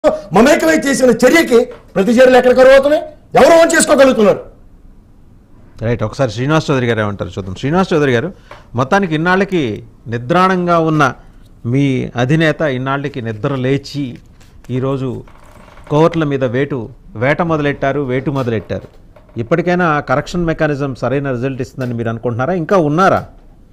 మమేకమై చేసిన చర్యకి ప్రతి చర్యలు ఎక్కడ కరువు అవుతున్నాయి ఎవరు ఓన్ చేసుకోగలుగుతున్నారు రైట్ ఒకసారి శ్రీనివాస్ చౌదరి గారు ఏమంటారు చూద్దాం శ్రీనివాస్ చౌదరి గారు మొత్తానికి ఇన్నాళ్ళకి నిద్రాణంగా ఉన్న మీ అధినేత ఇన్నాళ్ళకి నిద్ర లేచి ఈరోజు కోర్టుల మీద వేటు వేట మొదలెట్టారు వేటు మొదలెట్టారు ఇప్పటికైనా కరెక్షన్ మెకానిజం సరైన రిజల్ట్ ఇస్తుందని మీరు అనుకుంటున్నారా ఇంకా ఉన్నారా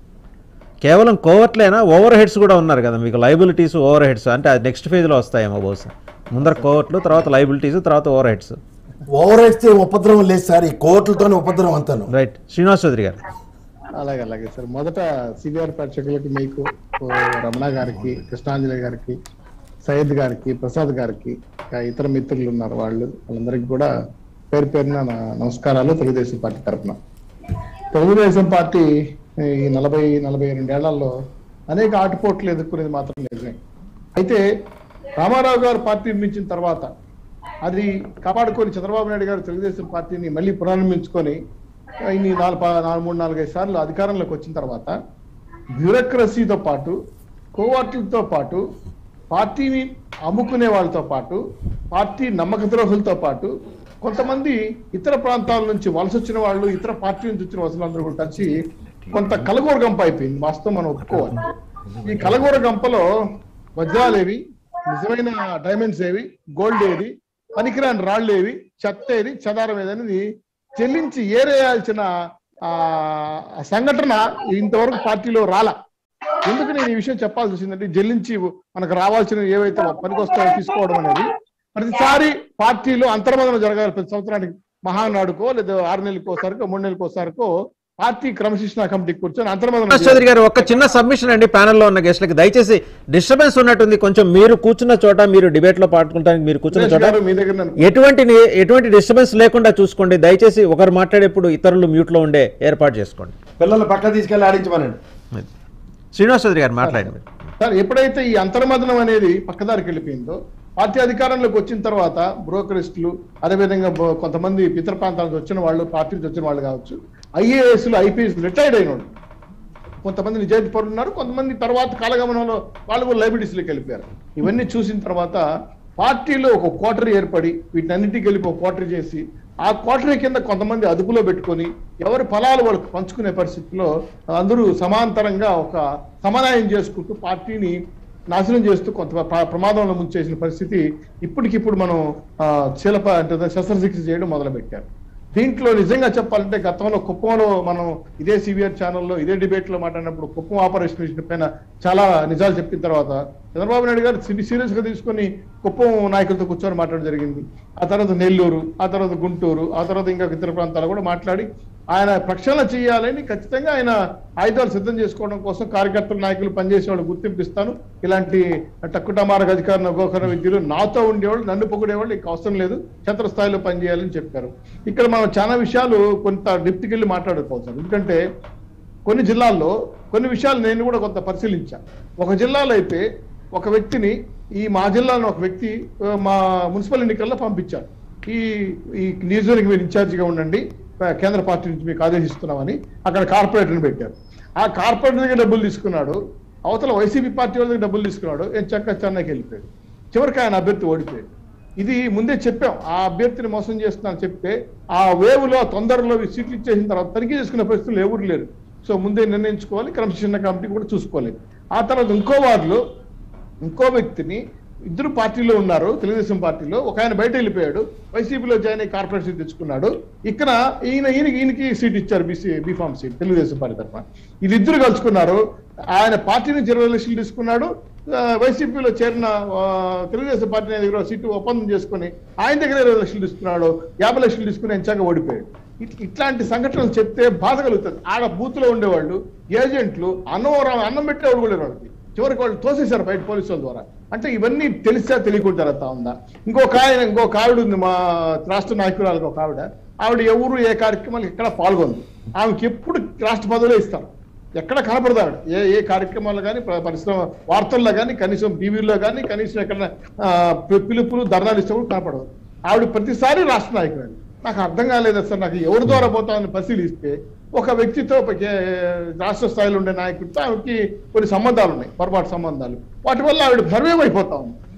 కేవలం కోవర్ట్లేనా ఓవర్ హెడ్స్ కూడా ఉన్నారు కదా మీకు లైబిలిటీస్ ఓవర్ హెడ్స్ అంటే అది నెక్స్ట్ ఫేజ్లో వస్తాయేమో బహుశా ముందర కోవర్ట్లు తర్వాత లైబిలిటీస్ తర్వాత ఓవర్ హెడ్స్ ఓవర్ అయితే ఉపద్రవం లేదు సార్ ఈ కోర్టులతోనే ఉపద్రవం అంతాను రైట్ శ్రీనివాస్ చౌదరి గారు అలాగే అలాగే సార్ మొదట సిబిఆర్ ప్రేక్షకులకి మీకు ఓ, రమణ గారికి కృష్ణాంజలి గారికి సయ్యద్ గారికి ప్రసాద్ గారికి ఇంకా ఇతర మిత్రులు ఉన్నారు వాళ్ళు వాళ్ళందరికీ కూడా పేరు పేరున నా నమస్కారాలు తెలుగుదేశం పార్టీ తరఫున తెలుగుదేశం పార్టీ ఈ నలభై నలభై రెండేళ్లలో అనేక ఆటుపోట్లు ఎదుర్కొనేది మాత్రం నిజమే అయితే రామారావు గారు పార్టీ నిర్మించిన తర్వాత అది కాపాడుకొని చంద్రబాబు నాయుడు గారు తెలుగుదేశం పార్టీని మళ్ళీ పునర్నిర్మించుకొని ఇన్ని నాలుగు పా- నాలుగు మూడు నాలుగైదు సార్లు అధికారంలోకి వచ్చిన తర్వాత బ్యూరోక్రసీతో పాటు కోవార్టులతో పాటు పార్టీని అమ్ముకునే వాళ్ళతో పాటు పార్టీ నమ్మక ద్రోహులతో పాటు కొంతమంది ఇతర ప్రాంతాల నుంచి వలస వచ్చిన వాళ్ళు ఇతర పార్టీ నుంచి వచ్చిన వలసలందరూ కూడా కలిసి కొంత కలగూర గంప అయిపోయింది వాస్తవం మనం ఒప్పుకోవాలి ఈ కలగూర గంపలో వజ్రాలేవి నిజమైన డైమండ్స్ ఏవి గోల్డ్ ఏది పనికిరాని రాళ్ళు ఏవి చెత్త ఏది చెదారం ఏది అనేది చెల్లించి ఏరేయాల్సిన ఆ ఆ సంఘటన ఇంతవరకు పార్టీలో రాల ఎందుకు నేను ఈ విషయం చెప్పాల్సి వచ్చిందంటే జల్లించి మనకు రావాల్సిన ఏవైతే పనికొస్తాయో తీసుకోవడం అనేది ప్రతిసారి పార్టీలో అంతర్మదనం జరగాలి ప్రతి సంవత్సరానికి మహానాడుకో లేదా ఆరు నెలలకు ఒకసారికో మూడు నెలలకు ఒకసారికో పార్టీ క్రమశిక్షణ కమిటీకి కూర్చొని అంతర్మదనం శ్రీనివాస్ చౌదరి గారు ఒక చిన్న సబ్మిషన్ అండి ప్యానెల్లో ఉన్న గెస్ట్లకి దయచేసి డిస్టర్బెన్స్ ఉన్నట్టుంది కొంచెం మీరు కూర్చున్న చోట మీరు డిబేట్ లో పాడుకుంటానికి మీరు కూర్చున్న సురేష్ చోట గారు మీ దగ్గర నన్ను- ఎటువంటి ని- ఎటువంటి డిస్టర్బెన్స్ లేకుండా చూసుకోండి దయచేసి ఒకరు మాట్లాడేప్పుడు ఇతరులు మ్యూట్ లో ఉండే ఏర్పాటు చేసుకోండి పిల్లలు పక్క తీసుకెళ్ళి ఆడించమనండి శ్రీనివాస్ చౌదరి గారు మాట్లాడండి సార్ ఎప్పుడైతే ఈ అంతర్మదనం అనేది పక్కదారికి వెళ్ళిపోయిందో పార్టీ అధికారంలోకి వచ్చిన తర్వాత బ్రోకరిస్టులు అదేవిధంగా బో- కొంతమంది ఇతర ప్రాంతాల నుంచి వచ్చిన వాళ్ళు పార్టీ నుంచి వచ్చిన వాళ్ళు కావచ్చు ఐఏఎస్లు ఐపీఎస్ రిటైర్డ్ అయిన వాళ్ళు కొంతమంది నిజాయితీ పరులు ఉన్నారు కొంతమంది తర్వాత కాలగమనంలో వాళ్ళు కూడా లైబిలిటీస్లోకి వెళ్ళిపోయారు ఇవన్నీ చూసిన తర్వాత పార్టీలో ఒక కోటరీ ఏర్పడి వీటినన్నిటికీ వెళ్ళి ఒక కోటరీ చేసి ఆ కోటరీ కింద కొంతమంది అదుపులో పెట్టుకొని ఎవరి ఫలాలు వాళ్ళకి పంచుకునే పరిస్థితిలో అందరూ సమాంతరంగా ఒక సమన్వయం చేసుకుంటూ పార్టీని నాశనం చేస్తూ కొంత ప్ర- ప్రమాదంలో ముంచేసిన పరిస్థితి ఇప్పటికిప్పుడు మనం ఆ, శిలప అంటే శస్త్రచికిత్స చేయడం మొదలుపెట్టారు దీంట్లో నిజంగా చెప్పాలంటే గతంలో కుప్పంలో మనం ఇదే సివిఆర్ ఛానల్లో ఇదే డిబేట్ లో మాట్లాడినప్పుడు కుప్పం ఆపరేషన్ విషయం పైన చాలా నిజాలు చెప్పిన తర్వాత చంద్రబాబు నాయుడు గారు సీరియస్ గా తీసుకొని కుప్పం నాయకులతో కూర్చొని మాట్లాడడం జరిగింది ఆ తర్వాత నెల్లూరు ఆ తర్వాత గుంటూరు ఆ తర్వాత ఇంకా ఇతర ప్రాంతాలు కూడా మాట్లాడి ఆయన ప్రక్షాళన చేయాలని ఖచ్చితంగా ఆయన ఆయుధాలు సిద్ధం చేసుకోవడం కోసం కార్యకర్తలు నాయకులు పనిచేసే వాళ్ళు గుర్తింపు ఇస్తాను ఇలాంటి టక్కుటమారక అధికారుల గోకరణ విద్యులు నాతో ఉండేవాళ్ళు నన్ను పొగిడేవాళ్ళు ఇక అవసరం లేదు క్షేత్రస్థాయిలో పనిచేయాలని చెప్పారు ఇక్కడ మనం చాలా విషయాలు కొంత డెప్త్కి వెళ్ళి మాట్లాడుకోవచ్చు ఎందుకంటే కొన్ని జిల్లాల్లో కొన్ని విషయాలు నేను కూడా కొంత పరిశీలించాను ఒక జిల్లాలో అయితే ఒక వ్యక్తిని ఈ మా జిల్లాలో ఒక వ్యక్తి ఆ, మా మున్సిపల్ ఎన్నికల్లో పంపించాడు ఈ ఈ నియోజకవర్గం మీరు ఇన్ఛార్జిగా ఉండండి ఆ, కేంద్ర పార్టీ నుంచి మీకు ఆదేశిస్తున్నామని అక్కడ కార్పొరేటర్ని పెట్టారు ఆ కార్పొరేటర్ దగ్గర డబ్బులు తీసుకున్నాడు అవతల వైసీపీ పార్టీ వాళ్ళ దగ్గర డబ్బులు తీసుకున్నాడు ఏం చక్క చెన్నైకి వెళ్ళిపోయాడు చివరికి ఆయన అభ్యర్థి ఓడిపోయాడు ఇది ముందే చెప్పాం ఆ అభ్యర్థిని మోసం చేస్తున్నాను చెప్తే ఆ వేవ్లో తొందరలో ఈ సీట్లు ఇచ్చేసిన తర్వాత తనిఖీ చేసుకునే పరిస్థితులు ఎవరు లేరు సో ముందే నిర్ణయించుకోవాలి క్రమశిక్షణ కమిటీ కూడా చూసుకోలేదు ఆ తర్వాత ఇంకో వార్డులో ఇంకో వ్యక్తిని ఇద్దరు పార్టీలో ఉన్నారు తెలుగుదేశం పార్టీలో ఒక ఆయన బయట వెళ్ళిపోయాడు వైసీపీలో జాయిన్ అయ్యి కార్పొరేట్ సీట్ తెచ్చుకున్నాడు ఇక్కడ ఈయన ఈయనకి ఈయనకి సీట్ ఇచ్చారు BC B form seat Telugu Desam party తరఫున వీళ్ళిద్దరు కలుసుకున్నారు ఆయన పార్టీ నుంచి ఇరవై లక్షలు తీసుకున్నాడు ఆ, వైసీపీలో చేరిన ఆ, తెలుగుదేశం పార్టీ దగ్గర సీటు ఒప్పందం చేసుకుని ఆయన దగ్గర ఇరవై లక్షలు తీసుకున్నాడు యాభై లక్షలు తీసుకుని ఎంచాక ఓడిపోయాడు ఇట్- ఇట్లాంటి సంఘటనలు చెప్తే బాధ కలుగుతుంది ఆడ బూత్ లో ఉండేవాళ్ళు ఏజెంట్లు అన్నం రా- అన్నం పెట్టేవాళ్ళు కూడా లేరు వాళ్ళకి చివరికి వాళ్ళు తోసేశారు బయట పోలీసుల ద్వారా అంటే ఇవన్నీ తెలిసా తెలియకుండా జరుగుతా ఉందా ఇంకొక ఆయన ఇంకొక ఆవిడ ఉంది మా రాష్ట్ర నాయకురాలకు ఒక ఆవిడ ఆవిడ ఎవరు ఏ కార్యక్రమాలు ఎక్కడ పాల్గొంది ఆమెకి ఎప్పుడు రాష్ట్ర పదవులే ఇస్తారు ఎక్కడ కనపడదు ఆవిడ ఏ ఏ కార్యక్రమాల్లో కానీ పరిశ్రమ వార్తల్లో కానీ కనీసం టీవీల్లో కానీ కనీసం ఎక్కడ పిలుపులు ధర్నాలు ఇచ్చినప్పుడు కనపడదు ఆవిడ ప్రతిసారి రాష్ట్ర నాయకురాలు నాకు అర్థం కాలేదు సార్ నాకు ఎవరి ద్వారా పోతామని పరిశీలిస్తే ఒక వ్యక్తితో ఒక ఏ- రాష్ట్ర స్థాయిలో ఉండే నాయకుడితో ఆవిడకి కొన్ని సంబంధాలు ఉన్నాయి పొరపాటు సంబంధాలు వాటి వల్ల ఆవిడ భర్వేమైపోతా ఉంది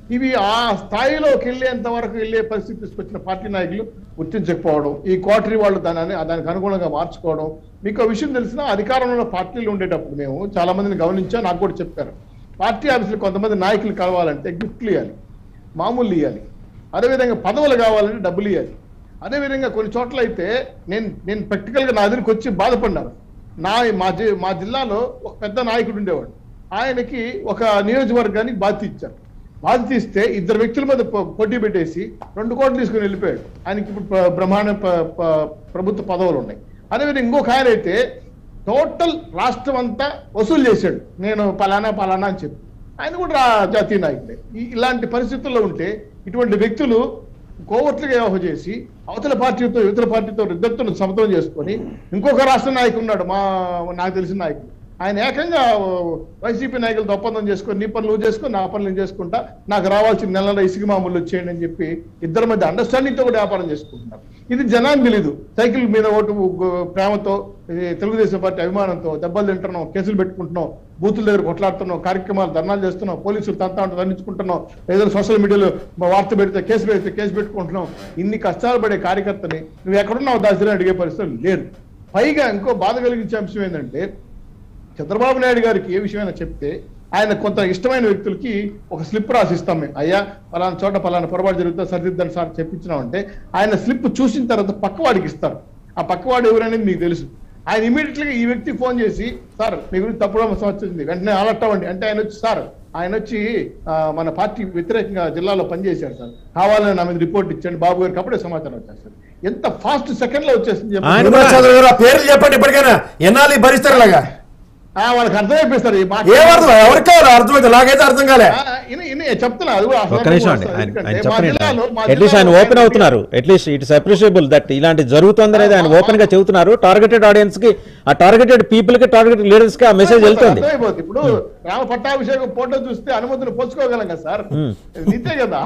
ఇవి ఆ స్థాయిలోకి వెళ్ళేంత వరకు వెళ్ళే పరిస్థితి తీసుకొచ్చిన పార్టీ నాయకులు గుర్తించకపోవడం ఈ కోటరీ వాళ్ళు దాని దానికి అనుగుణంగా మార్చుకోవడం మీకు విషయం తెలిసిన అధికారంలో ఉన్న పార్టీలు ఉండేటప్పుడు మేము చాలా మందిని గమనించా నాకు కూడా చెప్పారు పార్టీ ఆఫీసులు కొంతమంది నాయకులు కలవాలంటే గిఫ్ట్లు ఇవ్వాలి మామూలు ఇవ్వాలి అదేవిధంగా పదవులు కావాలంటే డబ్బులు ఇవ్వాలి అదేవిధంగా కొన్ని చోట్ల అయితే నేను నేను ప్రాక్టికల్గా నా ఎదురుకు వచ్చి బాధపడ్డాను నా మా జి- మా జిల్లాలో ఒక పెద్ద నాయకుడు ఉండేవాడు ఆయనకి ఒక నియోజకవర్గానికి బాధ్యత ఇచ్చారు బాధ్యత ఇస్తే ఇద్దరు వ్యక్తుల మీద పో- పోటీ పెట్టేసి రెండు కోట్లు తీసుకుని వెళ్ళిపోయాడు ఆయనకి ఇప్పుడు ప్ర- బ్రహ్మాండ ప- ప- ప్రభుత్వ పదవులు ఉన్నాయి అదేవిధంగా ఇంకొక ఆయన అయితే టోటల్ రాష్ట్రం అంతా వసూలు చేశాడు నేను పలానా పలానా అని చెప్పి ఆయన కూడా రా- జాతీయ నాయకుడే ఈ- ఇలాంటి పరిస్థితుల్లో ఉంటే ఇటువంటి వ్యక్తులు కోవట్లుగా వ్యవహారం చేసి అవతల పార్టీతో ఇవతల పార్టీతో ఇద్దరితో సమతం చేసుకొని ఇంకొక రాష్ట్ర నాయకుడు ఉన్నాడు మా నాకు తెలిసిన నాయకుడు ఆయన ఏకంగా వైసీపీ నాయకులతో ఒప్పందం చేసుకొని నీ పనులు నువ్వు చేసుకొని నా పనులు నేను చేసుకుంటా నాకు రావాల్సిన నెల నెల ఇసుక మామూలు వచ్చేయండి అని చెప్పి ఇద్దరి మధ్య అండర్స్టాండింగ్ తో కూడా వ్యాపారం చేసుకుంటున్నారు ఇది జనానికి తెలీదు సైకిల్ మీద ఓటు గు- ప్రేమతో ఇది తెలుగుదేశం పార్టీ అభిమానంతో దెబ్బలు తింటున్నాం కేసులు పెట్టుకుంటున్నాం బూతుల దగ్గర కొట్లాడుతున్నాం కార్యక్రమాలు ధర్నాలు చేస్తున్నాం పోలీసులు తంతా ఉంటే దండించుకుంటున్నాం ఏదైనా సోషల్ మీడియాలో మా వార్త పెడితే కేసు పెడితే కేసు పెట్టుకుంటున్నాం ఇన్ని కష్టాలు పడే కార్యకర్తని నువ్వు ఎక్కడున్నావు దాసిని అడిగే పరిస్థితులు లేరు పైగా ఇంకో బాధ కలిగించే అంశం ఏంటంటే చంద్రబాబు నాయుడు గారికి ఏ విషయమైనా చెప్తే ఆయన కొంత ఇష్టమైన వ్యక్తులకి ఒక స్లిప్ రాసిస్తాం మేము అయ్యా పలానా చోట పలానా పొరపాటు జరుగుతుందో సరిదిద్దని సార్ చెప్పించినామంటే ఆయన స్లిప్ చూసిన తర్వాత పక్కవాడికి ఇస్తారు ఆ పక్కవాడు ఎవరనేది మీకు తెలుసు ఆయన ఇమీడియట్ గా ఈ వ్యక్తికి ఫోన్ చేసి సార్ మీ గురించి తప్పుడు సమస్య వచ్చింది వెంటనే అలర్ట్ అవ్వండి అంటే ఆయన వచ్చి సార్ ఆయన వచ్చి ఆ, మన పార్టీ వ్యతిరేకంగా జిల్లాలో పనిచేశారు సార్ కావాలని నా మీద రిపోర్ట్ ఇచ్చండి బాబు గారికి అప్పుడే సమాచారం వచ్చేస్తారు ఎంత ఫాస్ట్ సెకండ్ లో వచ్చేసింది చెప్పండి. ఆయన శ్రీనివాస్ చౌదరి గారు ఆ పేర్లు చెప్పండి ఇప్పటికైనా ఎన్నాళ్ళు భరిస్తారు ఇలాగా ఆ, వాళ్ళకి అర్థమైపోయిస్తారు ఈ మాట ఏమర్థం ఎవరికి కావాలి అర్థమైతే నాకైతే అర్థం కాలే ఆ, ఇని- ఇని చెప్తున్నా అది కూడా ఒక్క నిమిషం అండి ఆయన ఎందుకంటే ఆయన మా జిల్లాలో- మా చెప్పండి అట్లీస్ట్ ఆయన జిల్లాలో ఓపెన్ అవుతున్నారు అట్లీస్ట్ ఇట్స్ అప్రిషియబుల్ దట్ ఇలాంటి జరుగుతుంది అనేది ఆయన ఓపెన్ గా చెబుతున్నారు టార్గెటెడ్ ఆడియన్స్ కి ఆ టార్గెటెడ్ పీపుల్ కి టార్గెటెడ్ లీడర్స్ కి ఆ మెసేజ్ వెళ్తుంది అర్థమైపోతుంది ఇప్పుడు రామ పట్టాభిషేకం ఫోటో చూస్తే అనుమతిని పోల్చుకోగలం కదా సార్ నిత్తే కదా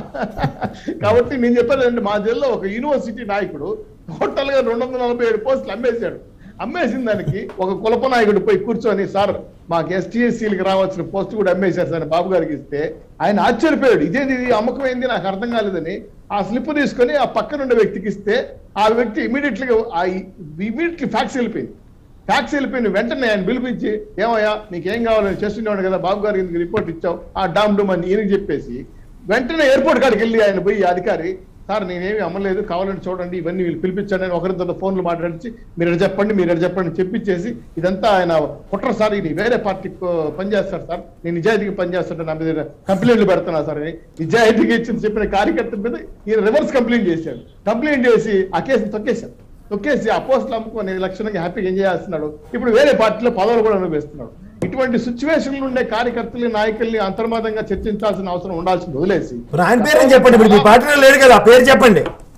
కాబట్టి నేను చెప్పానండి మా జిల్లా ఒక యూనివర్సిటీ నాయకుడు టోటల్ గా రెండు వందల నలభై ఏడు పోస్టులు అమ్మేశాడు అమ్మేసిన దానికి ఒక కులప నాయకుడు పోయి కూర్చొని సార్ మాకు ఎస్టీఎస్సీలకి రావాల్సిన పోస్ట్ కూడా అమ్మేశారు సార్ అని బాబు గారికి ఇస్తే ఆయన ఆశ్చర్యపోయాడు ఇదేంది ఇది అమ్మకం ఏంది నాకు అర్థం కాలేదని ఆ స్లిప్ తీసుకొని ఆ పక్కన ఉండే వ్యక్తికి ఇస్తే ఆ వ్యక్తి ఇమీడియట్లీగా ఇమీడియట్లీ ఫ్యాక్స్ వెళ్ళిపోయింది ట్యాక్స్ వెళ్ళిపోయిన వెంటనే ఆయన పిలిపించి ఏమయ్యా నీకేం కావాలని చేస్తున్నాడు కదా బాబు గారికి ఇందుకు రిపోర్ట్ ఇచ్చావు ఆ డామ్ డూమ్ అని ఈయనకి చెప్పేసి వెంటనే ఎయిర్పోర్ట్ కాడికి వెళ్ళి ఆయన పోయి ఈ అధికారి సార్ నేనేమి అమ్మలేదు కావాలని చూడండి ఇవన్నీ వీళ్ళు పిలిపించండి అని ఒకరితో ఫోన్లు మాట్లాడించి మీరు ఎడ చెప్పండి మీరు ఎడ చెప్పండి అని చెప్పించేసి ఇదంతా ఆయన కుట్ర సార్ ఇది వేరే పార్టీకి పనిచేస్తారు సార్ నేను నిజాయితీకి పనిచేస్తుంటే నా మీద కంప్లైంట్లు పెడుతున్నా సార్ అని నిజాయితీగా ఇచ్చింది చెప్పిన కార్యకర్త మీద ఈయన రివర్స్ కంప్లైంట్ చేశాడు కంప్లైంట్ చేసి ఆ కేసుని తొక్కేశారు తొక్కేసి ఆ పోస్టులు అమ్ముకొని లక్షణంగా హ్యాపీగా ఎంజాయ్ చేస్తున్నాడు ఇప్పుడు వేరే పార్టీలో పదవులు కూడా అనుభవిస్తున్నాడు ఇటువంటి సిచ్యువేషన్లు ఉండే కార్యకర్తల్ని నాయకుల్ని అంతర్మాదంగా చర్చించాల్సిన అవసరం ఉండాల్సింది వదిలేసి మరి ఆయన పేరు చెప్పండి ఇప్పుడు మీ పార్టీలో లేడు కదా ఆ పేరు చెప్పండి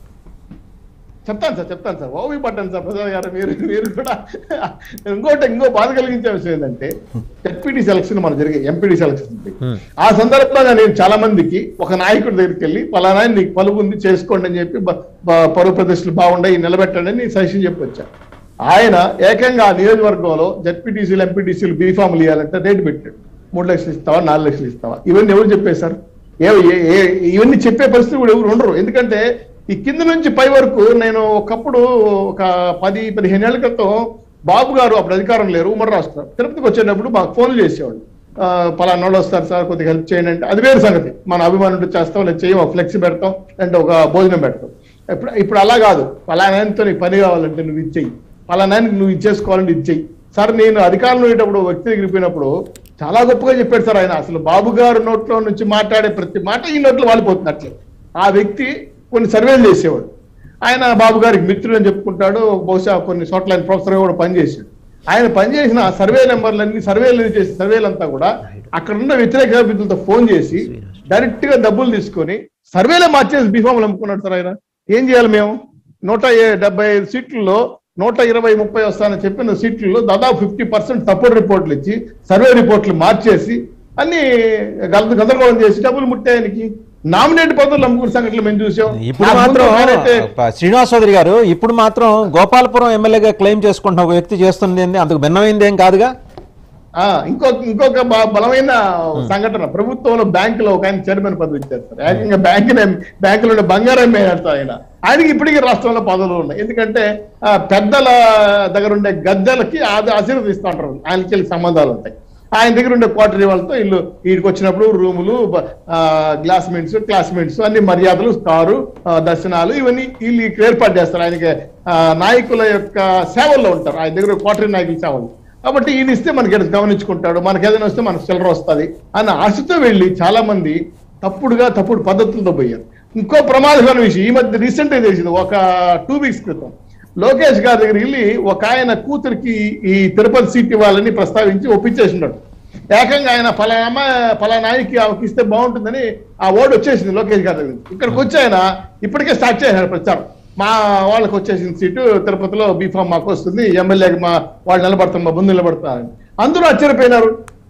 చెప్తాను సార్ చెప్తాను సార్ ఓవి పట్టాను సార్ ప్రసాద్ గారు మీరు మీరు కూడా ఇంకోటి ఇంకో బాధ కలిగించే విషయం ఏంటంటే ఎస్పీటీ సెలక్షన్ మన జరిగే ఎంపీడీ సెలక్షన్ ఉంది. ఆ సందర్భంగా నేను చాలా మందికి ఒక నాయకుడి దగ్గరికి వెళ్ళి పలానా నీకు పలువు ఉంది చేసుకోండి అని చెప్పి బ- బ- పరువు ప్రదర్శనలు బాగుండాయి నిలబెట్టండి అని సజెషన్ చెప్పి వచ్చా ఆయన ఏకంగా ఆ నియోజకవర్గంలో జడ్పీటీసీలు ఎంపీటీసీలు బీఫామ్లు ఇవ్వాలంటే రేటు పెట్టాడు మూడు లక్షలు ఇస్తావా నాలుగు లక్షలు ఇస్తావా ఇవన్నీ ఎవరు చెప్పేశారు ఏ ఏ- ఏ- ఇవన్నీ చెప్పే పరిస్థితి కూడా ఎవరు ఉండరు ఎందుకంటే ఈ కింద నుంచి పై వరకు నేను ఒకప్పుడు ఒక పది పదిహేను ఏళ్ల క్రితం బాబు గారు అప్పుడు అధికారం లేరు ఉమ్మడి రాష్ట్రం తిరుపతికి వచ్చేటప్పుడు మాకు ఫోన్లు చేసేవాళ్ళు ఆ, పలానా వాళ్ళు వస్తారు సార్ కొద్దిగా హెల్ప్ చేయండి అంటే అది వేరే సంగతి మన అభిమానుడు చేస్తాం లేదా చేయం ఒక ఫ్లెక్సీ పెడతాం అంటే ఒక భోజనం పెడతాం ఇప్పుడు ఇప్పుడు అలా కాదు పలానాయనతో నీకు పని కావాలంటే నువ్వు ఇచ్చేయి పలానాయనకి నువ్వు ఇచ్చేసుకోవాలంటే ఇచ్చేయి సార్ నేను అధికారంలో ఉండేటప్పుడు ఒక వ్యక్తి దగ్గరికి పోయినప్పుడు చాలా గొప్పగా చెప్పాడు సార్ ఆయన అసలు బాబు గారు నోట్లో నుంచి మాట్లాడే ప్రతి మాట ఈ నోట్లో వాలిపోతుంది అట్లే ఆ వ్యక్తి కొన్ని సర్వేలు చేసేవాడు ఆయన బాబు గారికి మిత్రుడు అని చెప్పుకుంటాడు బహుశా కొన్ని చోట్ల ఆయన ప్రొఫెసర్ కూడా పనిచేశాడు ఆయన పనిచేసిన ఆ సర్వే నెంబర్లన్నీ సర్వేలు చేసిన సర్వేలంతా కూడా అక్కడ ఉన్న వ్యతిరేక అభ్యర్థులతో ఫోన్ చేసి డైరెక్ట్ గా డబ్బులు తీసుకొని సర్వేలే మార్చేసి బీఫామ్లు అమ్ముకున్నాడు సార్ ఆయన ఏం చేయాలి మేము నూట ఏ- డెబ్బై ఐదు సీట్లలో నూట ఇరవై ముప్పై వస్తానని చెప్పిన సీట్లలో దాదాపు ఫిఫ్టీ పర్సెంట్ తప్పుడు రిపోర్ట్లు ఇచ్చి సర్వే రిపోర్ట్లు మార్చేసి అన్ని గల గందరగోళం చేసి డబ్బులు ముట్టాయనికి నామినేట్ పదవులు అమ్ముకున్న సంఘటనలు మేము చూసాం ఇప్పుడు ఆ ముందు మాత్రం ఎవరైతే- శ్రీనివాస్ చౌదరి గారు ఇప్పుడు మాత్రం గోపాలపురం ఎమ్మెల్యేగా క్లెయిమ్ చేసుకుంటున్న ఒక వ్యక్తి చేస్తుంది ఏంది అందుకు భిన్నమైంది ఏం కాదుగా ఆ ఇంకొక ఇంకొక బ- బలమైన సంఘటన ప్రభుత్వంలో బ్యాంకులో ఒక ఆయన చైర్మన్ పదవి ఇచ్చారు సార్ ఏకంగా బ్యాంక్ బ్యాంకులో ఉండే బంగారం మేడాడు ఆయన ఆయనకి ఇప్పటికీ రాష్ట్రంలో పదవులు ఉన్నాయి ఎందుకంటే ఆ, పెద్దల దగ్గర ఉండే గద్దెలకి అది ఆశీర్వదిస్తూ ఉంటారు ఆయనకి వెళ్ళి సంబంధాలు ఉంటాయి ఆయన దగ్గర ఉండే క్వార్టరీ వాళ్ళతో ఇల్లు వీడికి వచ్చినప్పుడు రూములు గ్లాస్మెంట్స్ క్లాస్మెంట్స్ అన్ని మర్యాదలు కారు ఆ, దర్శనాలు ఇవన్నీ వీళ్ళు ఇక్కడ ఏర్పాటు చేస్తారు ఆయనకి ఆ, నాయకుల యొక్క సేవల్లో ఉంటారు ఆయన దగ్గర క్వార్టరీ నాయకుల సేవలు కాబట్టి ఈయన ఇస్తే మనకి ఏదైనా గమనించుకుంటాడు మనకి ఏదైనా వస్తే మనకు చిల్లర వస్తుంది అన్న ఆశతో వెళ్ళి చాలా మంది తప్పుడుగా తప్పుడు పద్ధతులతో పోయారు ఇంకో ప్రమాదకరమైన విషయం ఈ మధ్య రీసెంట్ గా తెలిసింది ఒక టూ వీక్స్ క్రితం లోకేష్ గారి దగ్గర వెళ్ళి ఒక ఆయన కూతురికి ఈ తిరుపతి సీట్ ఇవ్వాలని ప్రస్తావించి ఒప్పించేసినాడు ఏకంగా ఆయన ఫలానా ఫలానా నాయకి ఆమెకి ఇస్తే బాగుంటుందని ఆ ఓటు వచ్చేసింది లోకేష్ గారి దగ్గర నుంచి. ఇక్కడికి వచ్చి ఆయన ఇప్పటికే స్టార్ట్ చేశారు ప్రచారం మా వాళ్ళకి వచ్చేసిన సీటు తిరుపతిలో బీఫామ్ మాకు వస్తుంది ఎమ్మెల్యేకి మా వాళ్ళు నిలబడతాం మా ముందు నిలబడతారని అందరూ ఆశ్చర్యపోయినారు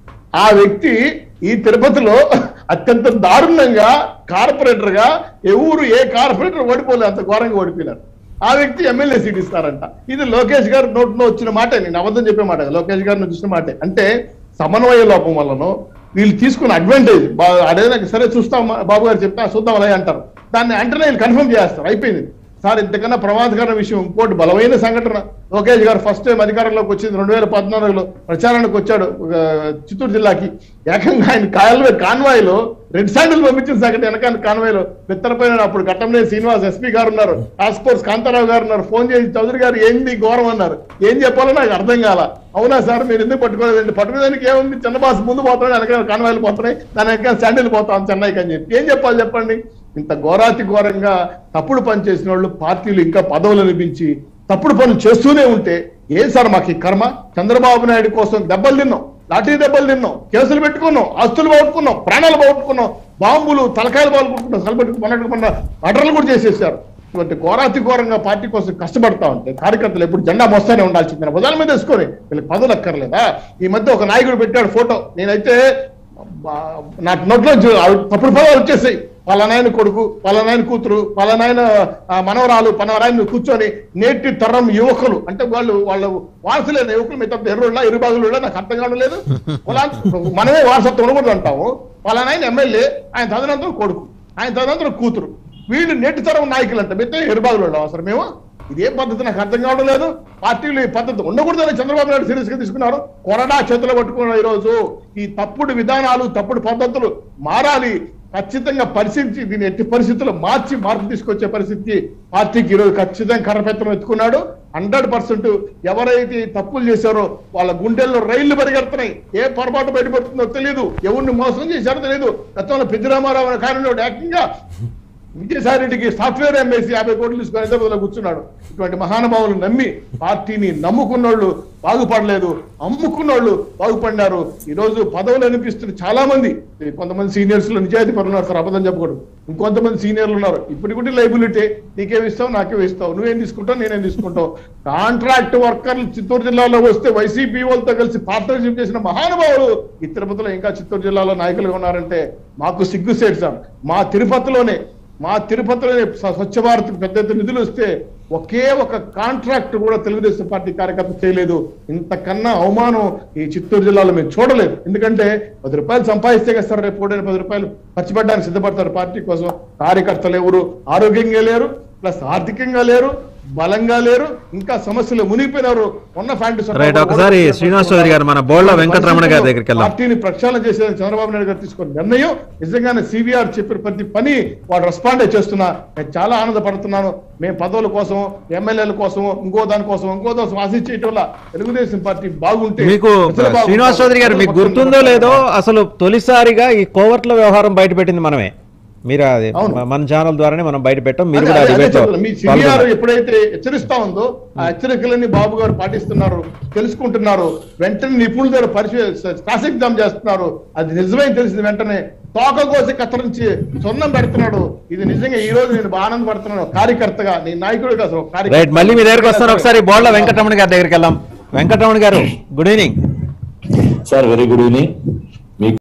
ఆ వ్యక్తి ఈ తిరుపతిలో అత్యంత దారుణంగా కార్పొరేటర్ గా ఎవరు ఏ కార్పొరేటర్ ఓడిపోలేదు అంత ఘోరంగా ఓడిపోయినారు ఆ వ్యక్తి ఎమ్మెల్యే సీట్ ఇస్తారంట ఇది లోకేష్ గారు నోట్లో వచ్చిన మాటే నేను అబద్ధం చెప్పే మాట కాదు. లోకేష్ గారిని చూసిన మాటే అంటే సమన్వయ లోపం వల్లనో వీళ్ళు తీసుకున్న అడ్వాంటేజ్ అదే నాకు సరే చూస్తాం బాబు గారు చెప్తా చూద్దాం అలాగే అంటారు దాన్ని అంటేనే వీళ్ళు కన్ఫర్మ్ చేస్తారు అయిపోయింది సార్ ఇంతకన్నా ప్రమాదకరమైన విషయం ఇంకోటి బలమైన సంఘటన లోకేష్ గారు ఫస్ట్ టైం అధికారంలోకి వచ్చింది రెండు వేల పద్నాలుగులో ప్రచారానికి వచ్చాడు ఆ, చిత్తూరు జిల్లాకి ఏకంగా ఆయన కాయల కాన్వాయ్ లో రెడ్ శాండిల్ పంపించిన సంఘటన వెనకాల కాన్వాయ్ లో పెత్తరపైన అప్పుడు ఘట్టంలో శ్రీనివాస్ ఎస్పీ గారు ఉన్నారు టాస్క్ ఫోర్స్ కాంతారావు గారు ఉన్నారు ఫోన్ చేసి చౌదరి గారు ఏంది ఘోరం అన్నారు ఏం చెప్పాలో నాకు అర్థం కాల అవునా సార్ మీరు ఎందుకు పట్టుకోలేదండి పట్టుకోవడానికి ఏముంది చిన్న బాస్ ముందు పోతున్నాయి వెనకాల కాన్వాయ్లు పోతున్నాయి దాని వెనకాల శాండిల్ పోతాం చెన్నైకి అని చెప్పి ఏం చెప్పాలి చెప్పండి ఇంత ఘోరాతి ఘోరంగా తప్పుడు పని చేసిన వాళ్ళు పార్టీలు ఇంకా పదవులు అనిపించి తప్పుడు పనులు చేస్తూనే ఉంటే ఏం సార్ మాకు ఈ కర్మ చంద్రబాబు నాయుడు కోసం దెబ్బలు తిన్నాం లాఠీ దెబ్బలు తిన్నాం కేసులు పెట్టుకున్నాం ఆస్తులు పోగొట్టుకున్నాం ప్రాణాలు పోగొట్టుకున్నాం బాంబులు తలకాయలు పాల్గొట్టుకున్నాం తలపెట్టుకు మొన్నటి మొన్న అటర్లు కూడా చేసేసారు ఇటువంటి ఘోరాతి ఘోరంగా పార్టీ కోసం కష్టపడతా ఉంటే కార్యకర్తలు ఎప్పుడు జెండా మోస్తానే ఉండాల్సిందే భుజాల మీద వేసుకొని వీళ్ళకి పదవులు అక్కర్లేదా ఈ మధ్య ఒక నాయకుడు పెట్టాడు ఫోటో నేనైతే బా- నా నోట్లో జు- అవి తప్పుడు పదాలు వచ్చేసాయి పలానాయన కొడుకు పలానాయన కూతురు పలానాయన ఆ, మనవరాలు పలానాయన కూర్చొని నేటి తరం యువకులు అంటే వాళ్ళు వాళ్ళు వారసులేని యువకులు మిగతా ఎర్రుళ్ళ ఇరుబాగులు నాకు అర్థం కావడం లేదు కులా- మనమే వారసత్వం ఉండకూడదు అంటాము పలానాయన ఎమ్మెల్యే ఆయన తదనంతరం కొడుకు ఆయన తదనంతరం కూతురు వీళ్ళు నేటి తరం నాయకులు అంటే మిగతా ఎరుబాగులు అవసరమేమో ఇదే పద్ధతి నాకు అర్థం కావడం లేదు పార్టీలు ఈ పద్ధతి ఉండకూడదని చంద్రబాబు నాయుడు సీరియస్ గా తీసుకున్నారు కొరడా చేతిలో పట్టుకున్నారు ఈ రోజు ఈ తప్పుడు విధానాలు తప్పుడు పద్ధతులు మారాలి ఖచ్చితంగా పరిశీలించి దీన్ని ఎట్టి పరిస్థితుల్లో మార్చి మార్పు తీసుకొచ్చే పరిస్థితికి పార్టీకి ఈరోజు ఖచ్చితంగా కర్రపెత్తనం ఎత్తుకున్నాడు హండ్రెడ్ పర్సెంట్ ఎవరైతే ఈ తప్పులు చేశారో వాళ్ళ గుండెల్లో రైళ్లు పరిగెడుతున్నాయి ఏ పొరపాటు బయటపడుతుందో తెలియదు ఎవరిని మోసం చేశారో తెలియదు గతంలో పెద్దిరామారావు అనే కారణంలో ఏకంగా విజయసాయి రెడ్డికి సాఫ్ట్వేర్ ఎంఏసి యాభై కోట్లు తీసుకుని హైదరాబాద్లో కూర్చున్నాడు ఇటువంటి మహానుభావులు నమ్మి పార్టీని నమ్ముకున్నోళ్ళు బాగుపడలేదు అమ్ముకున్నోళ్ళు బాగుపడినారు ఈ రోజు పదవులు అనిపిస్తున్న చాలా మంది కొంతమంది సీనియర్స్ లో నిజాయితీ పరులు ఉన్నారు సార్ అబద్ధం చెప్పకూడదు ఇంకొంతమంది సీనియర్లు ఉన్నారు ఇప్పుడు కూడా లైబిలిటీ నీకేమి ఇస్తావు నాకేమి ఇస్తావు నువ్వేం తీసుకుంటావు నేనేం తీసుకుంటావు కాంట్రాక్ట్ వర్కర్లు చిత్తూరు జిల్లాలో వస్తే వైసీపీ వాళ్ళతో కలిసి పార్ట్నర్షిప్ చేసిన మహానుభావులు ఈ తిరుపతిలో ఇంకా చిత్తూరు జిల్లాలో నాయకులుగా ఉన్నారంటే మాకు సిగ్గుసేటు సార్ మా తిరుపతిలోనే మా తిరుపతిలోనే స్వ- స్వచ్ఛ భారత్ పెద్ద ఎత్తున నిధులు వస్తే ఒకే ఒక కాంట్రాక్ట్ కూడా తెలుగుదేశం పార్టీ కార్యకర్త చేయలేదు ఇంతకన్నా అవమానం ఈ చిత్తూరు జిల్లాలో మేము చూడలేదు ఎందుకంటే పది రూపాయలు సంపాదిస్తే కదా సార్ రేపు కూడా పది రూపాయలు ఖర్చు పెట్టడానికి సిద్ధపడతారు పార్టీ కోసం కార్యకర్తలు ఎవరు ఆరోగ్యంగా లేరు ప్లస్ ఆర్థికంగా లేరు బలంగా లేరు ఇంకా సమస్యలు మునిగిపోయినారు ఉన్న ఫ్యాంటసీ Right, ఒకసారి శ్రీనివాస్ చౌదరి గారు మన బోళ్ళ వెంకటరమణ గారి దగ్గరికి వెళ్దాం. పార్టీని ప్రక్షాళన చేసేది చంద్రబాబు నాయుడు గారు తీసుకున్న నిర్ణయం నిజంగానే సిబిఆర్ చెప్పిన ప్రతి పని వాడు రెస్పాండే చేస్తున్నా నేను చాలా ఆనందపడుతున్నాను మేము పదవుల కోసం ఎమ్మెల్యేల కోసం ఇంకో దాని కోసం ఇంకో కోసం ఆశించేయటం వల్ల తెలుగుదేశం పార్టీ బాగుంటే మీకు ప్రజలు బాగుంటారు. శ్రీనివాస్ చౌదరి గారు మీకు గుర్తుందో లేదో అసలు తొలిసారిగా ఈ కోవర్ట్ల వ్యవహారం బయటపెట్టింది మనమే మీరు అది అవును. మన ఛానల్ ద్వారానే మనం బయట పెట్టాం మీరు అదే- కూడా అదే డిబేట్ లో చెప్తున్నా. మీ సిబిఆర్ ఎప్పుడైతే హెచ్చరిస్తా ఉందో ఆ హెచ్చరికలన్నీ బాబు గారు పాటిస్తున్నారు తెలుసుకుంటున్నారు వెంటనే నిపుణుల దగ్గర పరిశీలి క్రాస్ ఎగ్జామ్ చేస్తున్నారు అది నిజమే తెలిసింది వెంటనే తోక కోసి కత్తిరించి సొన్నం పెడుతున్నాడు ఇది నిజంగా ఈ రోజు నేను బాగా ఆనందపడుతున్నాను కార్యకర్తగా నీ నాయకుడు కాదు ఒక కార్యకర్త. రైట్ మళ్ళీ మీ దగ్గరికి వస్తాను ఒకసారి బోళ్ళ వెంకటరమణ గారి దగ్గరికి వెళ్దాం Venkataramana garu good evening sir very good evening